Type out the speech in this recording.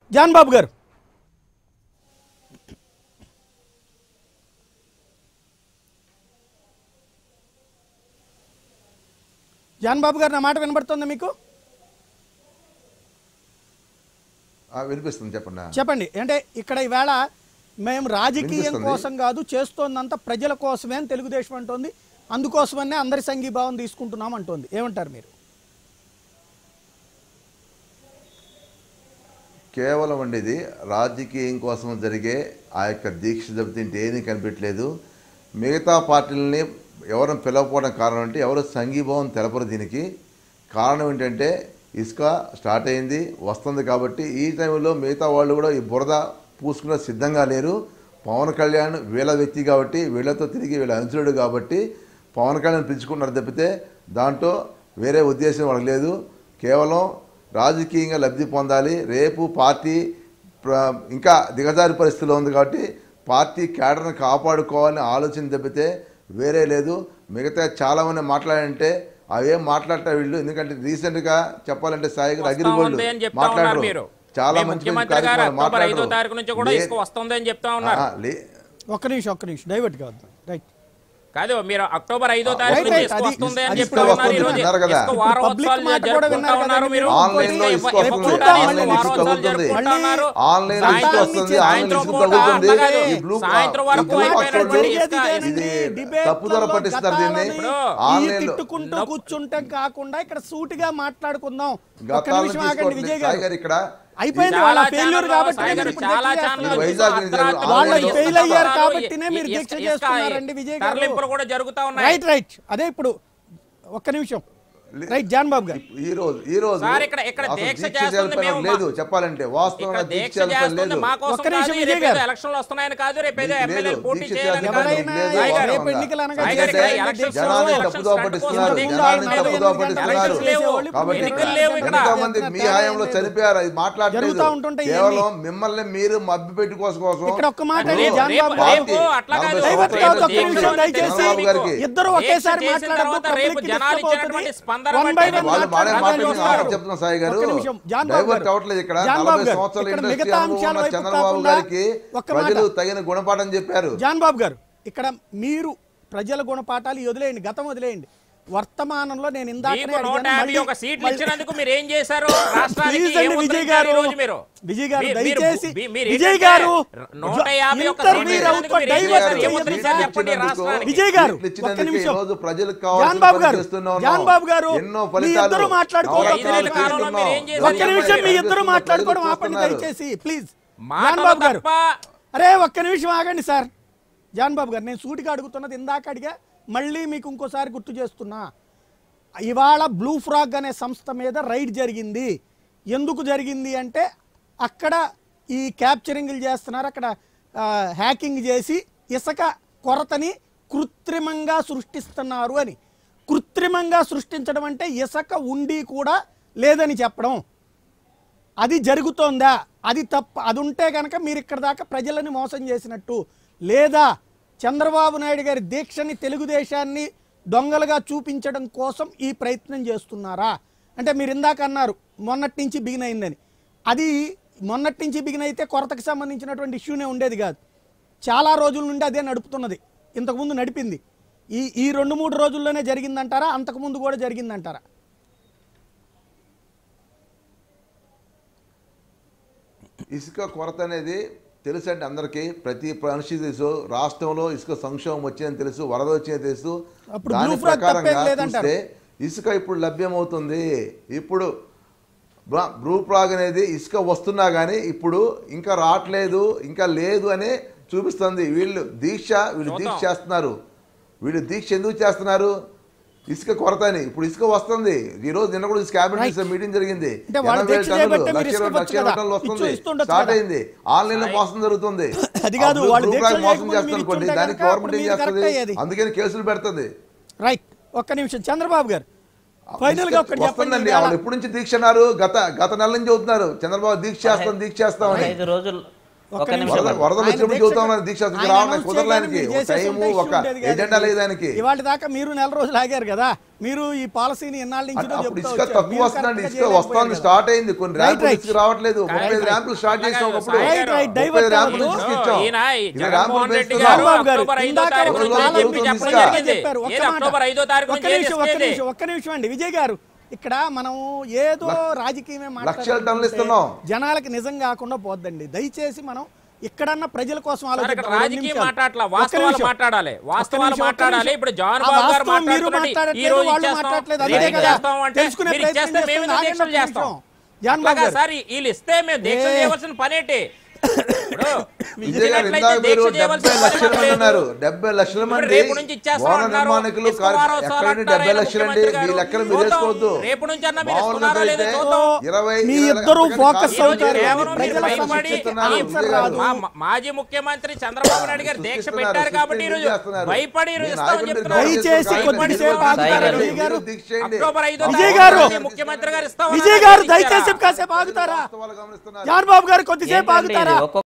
John బాబు గారు John బాబు గారు నా మాట వినబడుతుందా మీకు ఆ, వినిపిస్తుంది చెప్పండి చెప్పండి అంటే ఇక్కడ ఈవేళ మేము రాజకీయం వినిపిస్తుంది. కోసం కాదు చేస్తోందంతా ప్రజల కోసమే అని తెలుగుదేశం అంటోంది అందుకోసమనే అందరి సంఘీభావం తీసుకుంటున్నాం అంటోంది ఏమంటారు మీరు కేవలం అండి ఇది రాజకీయం కోసం జరిగే ఆ యొక్క దీక్ష దెబ్బతింటే ఏమీ కనిపించలేదు మిగతా పార్టీలని ఎవరు పిలవకపోవడం కారణం అంటే ఎవరు సంఘీభావం తెలపరు దీనికి కారణం ఏంటంటే ఇసుక స్టార్ట్ అయింది వస్తుంది కాబట్టి ఈ టైంలో మిగతా వాళ్ళు కూడా ఈ బురద పూసుకునే సిద్ధంగా లేరు పవన్ కళ్యాణ్ వీళ్ళ వ్యక్తి కాబట్టి వీళ్ళతో తిరిగి వీళ్ళ అనుచరుడు కాబట్టి పవన్ కళ్యాణ్ పిలుచుకున్నారు తప్పితే దాంట్లో వేరే ఉద్దేశం వాళ్ళకి లేదు కేవలం రాజకీయంగా లబ్ధి పొందాలి రేపు పార్టీ ప్ర- ఇంకా దిగజారి పరిస్థితిలో ఉంది కాబట్టి పార్టీ క్యాడర్ని కాపాడుకోవాలని ఆలోచన తప్పితే వేరే లేదు మిగతా చాలామంది మాట్లాడంటే అవేం మాట్లాడటం వీళ్ళు ఎందుకంటే రీసెంట్గా చెప్పాలంటే సాయి గారు వస్తా అగ్రిగోల్డ్ ఉంది అని చెప్తా ఉన్నారు మాట్లాడరు మీరు చాలా మీ మంచి మంచి ముఖ్యమంత్రి గారు కార్యక్రమాలు అక్టోబర్ ఐదో మాట్లాడరు. తారీఖు నుంచి కూడా లే- ఇసుక వస్తుంది అని చెప్తా ఉన్నారు ఆ, లే- ఒక్క నిమిషం ఒక్క నిమిషం డైవర్ట్ కావద్దు రైట్ కాదు మీరు అక్టోబర్ ఐదో తారీఖు రైట్, నుంచి రైట్, ఇసుక అది- వస్తుంది అని అది చెప్తా ఇసుక ఉన్నారు ఈ రోజు వస్తుంది అన్నారు కదా. ఇసుక ఇప్పుడు వారోత్సవాలు పబ్లిక్ మాట కూడా జరుపుకుంటా విన్నారు ఉన్నారు కదా మీరు మీరు. ఆన్లైన్లో ఇసుక ఇసుక ఇవ్వ- వస్తుంది. ఇవ్వకుండా ఆన్లైన్లో ఇసుక ఇసుక వారోత్సవాలు వస్తుంది. జరుపుకుంటా ఉన్నారు. ఆన్లైన్లో ఇసుక సాయంత్రం వస్తుంది. నుంచి ఆన్లైన్లో సాయంత్రం ఇసుక పూట తగ్గుతుంది. అట్లాగే ఈ బ్లూ- సాయంత్రం ఈ వరకు బ్లూ అయిపోయినటువంటి బాక్స్ ఇసుక వద్దు. ఇది డిబేట్లలో తప్పుదోవ పట్టిస్తారు దీన్ని గతాలని ఆన్లైన్లో ఈ తిట్టుకుంటూ కూర్చుంటాం కాకుండా ఇక్కడ సూటిగా మాట్లాడుకుందాం ఒక్క గతాలను నిమిషం ఆగండి తీసుకోవట్లేదు. విజయ్ సాయి గారు గారు ఇక్కడ అయిపోయింది చాలా వాళ్ళ ఫెయిల్యూర్ ఛానల్లో కాబట్టి సాయి గారు మీరు ఇప్పుడు చాలా దీక్ష ఛానల్లో చేస్తున్నారు. వైజాగ్ నుంచి అర్ధరాత్రి వాళ్ళు వరకు ఫెయిల్ అయ్యారు ఇసుక కాబట్టినే మీరు ఇసుక- దీక్ష ఇసుక చేస్తున్నారండి విజయ్ గారు తరలింపులు కూడా జరుగుతా ఉన్నాయి రైట్ రైట్ అదే ఇప్పుడు ఒక్క నిమిషం రైట్ జాన్ బాబు గారు ఈ రోజు ఈ రోజు సార్, ఇక్కడ- ఇక్కడ అసలు దీక్ష దీక్ష చేస్తుంది జరపడం మేము లేదు చెప్పాలంటే ఇక్కడ వాస్తవంగా దీక్ష దీక్ష జరపడం చేస్తుంది లేదు మా కోసం ఒక్క నిమిషం కాదు, విజయ్ రేపు గారు. ఏదో ఎలక్షన్లు వస్తున్నాయని కాదు రేపు ఏదో లేదు, ఎమ్మెల్యేలు పోటీ దీక్ష చేయాలని చేయాలని కాదు ఎవరైనా లేదు, సాయి గారు, రేపు ఎన్నికలు అనగా సాయి గారు, ఎందుకంటే ఇక్కడ ఎలక్షన్స్ జనాన్ని ఎలక్షన్స్ తప్పుదోవ స్టార్ట్ పట్టిస్తున్నారు కోసం జనాన్ని దీక్ష తప్పుదోవ ఎలక్షన్స్ పట్టిస్తున్నారు లేవు. కాబట్టి ఎన్నికలు లేవు ఇక్కడ. ఎంతో మంది మీ హయాంలో చనిపోయారు అది మాట్లాడలేదు జరుగుతా ఉంటుంటే కేవలం మిమ్మల్ని మీరు మబ్బి పెట్టుకోసం కోసం ఇక్కడ ఒక్క మాట రేపు- జాన్ రేపు- బాబు గారు రేపు అట్లా కాదు. డైవర్ట్ రేపు కావద్దు, ఒక్క దీక్ష నిమిషం దయచేసి చంద్రబాబు గారికి ఇద్దరు ఒకేసారి దీక్ష చేసిన మాట్లాడద్దు తర్వాత రేపు పబ్లిక్ జనాలు డిస్టర్బ్ ఇచ్చినటువంటి అవుతుంది. స్పందన One by బట్టి one వాళ్ళు మాడే మాట్లాడాలి. మాట మాట్లాడాలి. నేను ఆమె చెప్తున్నా సాయి గారు ఒక్క నిమిషం, జాన్ బాబు డైవర్ట్ గారు. అవ్వట్లేదు ఇక్కడ జాన్ బాబు నలభై గారు, సంవత్సరాల ఇక్కడ ఇండస్ట్రీ మిగతా అనుభవం అంశాల ఉన్న వైపు చంద్రబాబు కాకుండా గారికి ఒక్క మాట. ప్రజలు తగిన గుణపాఠం చెప్పారు జాన్ బాబు గారు ఇక్కడ మీరు ప్రజల గుణపాఠాలు ఈ వదిలేయండి గతం వదిలేయండి వర్తమానంలో నేను ఇందాకనే మీకు నూట అడిగాను, యాభై మళ్ళీ- ఒక సీట్లు మళ్ళీ- ఇచ్చినందుకు మీరు ఏం చేశారు రాష్ట్రానికి ప్లీజ్ ఏం అండి విజయ్ ఉద్ధరించారు గారు ఈ రోజు మీరు విజయ్ గారు మీ- మీరు- దయచేసి మీ- మీరు విజయ్ ఏంటంటే గారు నూట యాభై ఒక్క ఇంటర్వ్యూ సీట్లు అవుతూ ఇచ్చినందుకు మీరు ఏం డైవర్ట్ చేశారు? ఏం చేయొద్దు ఉద్ధరించారు సార్. చెప్పండి ఈ రాష్ట్రానికి విజయ్ గారు సీట్లు ఒక్క ఇచ్చినందుకు నిమిషం ఈ రోజు ప్రజలకు జాన్ కావాల్సిన బాబు పని గారు చేస్తూనే ఉన్నాం. జాన్ బాబు గారు ఎన్నో మీ ఫలితాలు ఇద్దరు మాట్లాడుకోవడం నవరత్నాలు ఐదేళ్ల కాలంలో మీరు ఏం చేస్తున్నాం. ఒక్క చేశారు? నిమిషం మీ ఇద్దరు ప్రజలు మాట్లాడుకోవడం ఆపండి చూస్తున్నారు. దయచేసి ప్లీజ్ జాన్ మాటలు బాబు గారు తప్ప అరే ఒక్క నిమిషం ఆగండి సార్ జాన్ బాబు గారు నేను సూటిగా అడుగుతున్నది ఇందాక అడిగా మళ్ళీ మీకు ఇంకోసారి గుర్తు చేస్తున్నా ఇవాళ బ్లూ ఫ్రాగ్ అనే సంస్థ మీద రైడ్ జరిగింది ఎందుకు జరిగింది అంటే అక్కడ ఈ క్యాప్చరింగ్లు చేస్తున్నారు అక్కడ ఆ, హ్యాకింగ్ చేసి ఇసుక కొరతని కృత్రిమంగా సృష్టిస్తున్నారు అని కృత్రిమంగా సృష్టించడం అంటే ఇసుక ఉండి కూడా లేదని చెప్పడం అది జరుగుతోందా అది తప్ప అది ఉంటే కనుక మీరు ఇక్కడ దాకా ప్రజలని మోసం చేసినట్టు లేదా చంద్రబాబు నాయుడు గారి దీక్షని తెలుగుదేశాన్ని దొంగలుగా చూపించడం కోసం ఈ ప్రయత్నం చేస్తున్నారా అంటే మీరు ఇందాక అన్నారు మొన్నటి నుంచి బిగిన్ అయిందని అది మొన్నటి నుంచి బిగిన్ అయితే కొరతకు సంబంధించినటువంటి ఇష్యూనే ఉండేది కాదు చాలా రోజుల నుండి అదే నడుపుతున్నది ఇంతకుముందు నడిపింది ఈ ఈ రెండు మూడు రోజుల్లోనే జరిగిందంటారా అంతకుముందు కూడా జరిగిందంటారా ఇసుక కొరత అనేది తెలుసు అంటే అందరికీ ప్రతి మనిషి తెలుసు రాష్ట్రంలో ఇసుక సంక్షోభం వచ్చిందని తెలుసు వరద వచ్చిందని తెలుసు అప్పుడు దాని blue flag ప్రకారంగా తప్పేం లేదంటారు. చూస్తే ఇసుక ఇప్పుడు లభ్యమవుతుంది ఇప్పుడు బ్రా- బ్లూ ఫ్లాగ్ అనేది ఇసుక వస్తున్నా కానీ ఇప్పుడు ఇంకా రావట్లేదు ఇంకా లేదు అని చూపిస్తుంది వీళ్ళు దీక్ష వీళ్ళు దీక్ష చూద్దాం. చేస్తున్నారు వీళ్ళు దీక్ష ఎందుకు చేస్తున్నారు ఇసుక కొరత అని ఇప్పుడు ఇసుక వస్తుంది ఈ రోజు నిన్న కూడా క్యాబినెట్ Right. మీటింగ్ జరిగింది అంటే వాళ్ళు ఎనభై దీక్ష టన్నులు, చేయబట్టే మీరు లక్ష ఇసుక రెండు- వచ్చు లక్ష కదా. టన్నులు వస్తుంది ఇచ్చు ఇస్తుండొచ్చు స్టార్ట్ కదా. అయింది ఆన్లైన్ లో మోసం జరుగుతుంది అది కాదు, ఆ బ్లూ- వాళ్ళు బ్లూ దీక్ష ఫ్లాగ్ మోసం లేకపోతే చేస్తారు మీరు అనుకోండి ఇచ్చుంటే దానికి కనుక గవర్నమెంట్ ఏం అప్పుడు మీరు చేస్తుంది correct అయ్యేది. అందుకని కేసులు పెడుతుంది రైట్ ఒక్క నిమిషం చంద్రబాబు గారు ఫైనల్ గా ఒకటి చెప్పండి వస్తుందండి ఈవేళ- వాళ్ళు ఎప్పటి నుంచి దీక్ష అన్నారు గత గత నెల నుంచి చెబుతున్నారు చంద్రబాబు దీక్ష చేస్తాం దీక్ష చేస్తామని ఐదు రోజులు ఒక్క నిమిషం వరద బాబు. వరదలు ఆయన వచ్చినప్పుడు దీక్ష- చెబుతా ఉన్నారు దీక్ష అసలు ఆయన రావడానికి announce కుదరడానికి చేయగానే మీరు ఒక చేసేసి టైము ఉంటే ఒక issue ఉండేది కాదు. ఎజెండా లేదు ఆయనకి ఇవాళ దాకా మీరు నెల రోజులు ఆగారు కదా మీరు ఈ పాలసీని ఎన్నాళ్ళ నుంచి అంటే అప్పుడు చెప్తూ ఇసుక వచ్చారు. తక్కువ మీరు వస్తుందండి correct గా ఇసుక వస్తుంది చేయలేకపోయారు స్టార్ట్ అయింది కొన్ని Right, ర్యాంపులు right. ఇసుక రావట్లేదు ముప్పై ఐదు right. ర్యాంపులు స్టార్ట్ చేసాం అలాగే ఒకప్పుడు సాయి Right, right, ముప్పై ఐదు divert ర్యాంపులు అవ్వదు. ఇసుక ఇచ్చాం ఈయన ఈ ఈయన జగన్మోహన్ ర్యాంపులు రెడ్డి పెంచుతున్నాం. గారు రాంబాబు గారు అక్టోబర్ ఐదో ఇందాక తారీఖు ఒక నుంచి చాలా చెప్పి జరుగుతుంది చెప్పడం ఇసుక. జరిగింది చెప్పారు. ఒక్క ఏది మాట. అక్టోబర్ ఐదో తారీఖు ఒక్క నుంచి ఏం నిమిషం ఒక్క చేసేది? నిమిషం ఒక్క నిమిషం అండి విజయ్ గారు ఇక్కడ మనం ఏదో రాజకీయమే లక్షల టన్నులు మాట్లాడుకుంటే ఇస్తున్నాం. జనాలకి నిజం కాకుండా పోద్దండి దయచేసి మనం ఇక్కడన్నా ప్రజల కోసం సార్, ఇక్కడ ఆలోచిద్దాం. రెండు రాజకీయం నిమిషాలు. మాట్లాడాల ఒక్క వాస్తవాలు నిమిషం. మాట్లాడాలి ఒక్క వాస్తవాలు నిమిషం, ఒక్క మాట్లాడాలి నిమిషం. ఇప్పుడు జాన్ ఆ బాబు గారు వాస్తవం మీరు మాట్లాడుతున్నది ఈ మాట్లాడట్లేదు, రోజు వాళ్ళు ఇచ్చేస్తాం మాట్లాడట్లేదు. రేపు అందుకే కదా ఇచ్చేస్తాం అంటే తెలుసుకునే మీరు ప్రయత్నం ఇచ్చేస్తే మేము చేస్తున్నా. దీక్షలు ఆగండి ఒక్క చేస్తాం నిమిషం. జాన్ బాబు అలాగా గారు. సార్ వీళ్ళు ఇస్తే మేము దీక్ష ఏ- చేయవలసిన పనేటి ఇప్పుడు విజయ్ గారు ఇచ్చినట్లయితే ఇందాక మీరు దీక్ష డెబ్బై చేయవలసిన లక్షల పని మంది లేదు. ఉన్నారు డెబ్బై లక్షల ఇప్పుడు మంది రేపు నుంచి ఇచ్చేస్తాం భవన అంటున్నారు. నిర్మాణకులు ఇసుక వారోత్సవాలు ఎక్కడండి అంటున్నారు డెబ్బై ఆయన లక్షలు అండి ముఖ్యమంత్రి మీ గారు. లెక్కలు మీరు చూద్దాం. వేసుకోవద్దు రేపు నుంచి అన్నా మీరు మామూలుగా ఇస్తున్నారో లేదో అయితే చూద్దాం. ఇరవై మీ ఇరవై ఇద్దరు లక్షల focus మంది అవుతారు. కేవలం మీరు ప్రజల భయపడి సమస్య ఈ చెప్తున్నారు. ఆన్సర్ రాదు. మా- మా- మాజీ ముఖ్యమంత్రి చంద్రబాబు నాయుడు గారు దీక్ష సృష్టిస్తున్నారు, పెట్టారు కాబట్టి ఈ రోజు సృష్టిస్తున్నారు. భయపడి ఈ రోజు మీ ఇస్తామని నాయకుడు చెప్తున్నారు. దయచేసి కొద్దిసేపు ఆగుతారా విజయ్ గారు? దీక్ష చేయండి. అక్టోబర్ ఐదో విజయ్ తారీఖు గారు. నాడు ముఖ్యమంత్రి గారు ఇస్తామన్నారు. విజయ్ గారు ఇచ్చారా? దయచేసి కాసేపు ఆగుతారా వాస్తవాలు గమనిస్తున్నారు. జాన్ బాబు గారు కొద్దిసేపు ఏంటండి ఇది? ఆగుతారా ఒక్కొక్క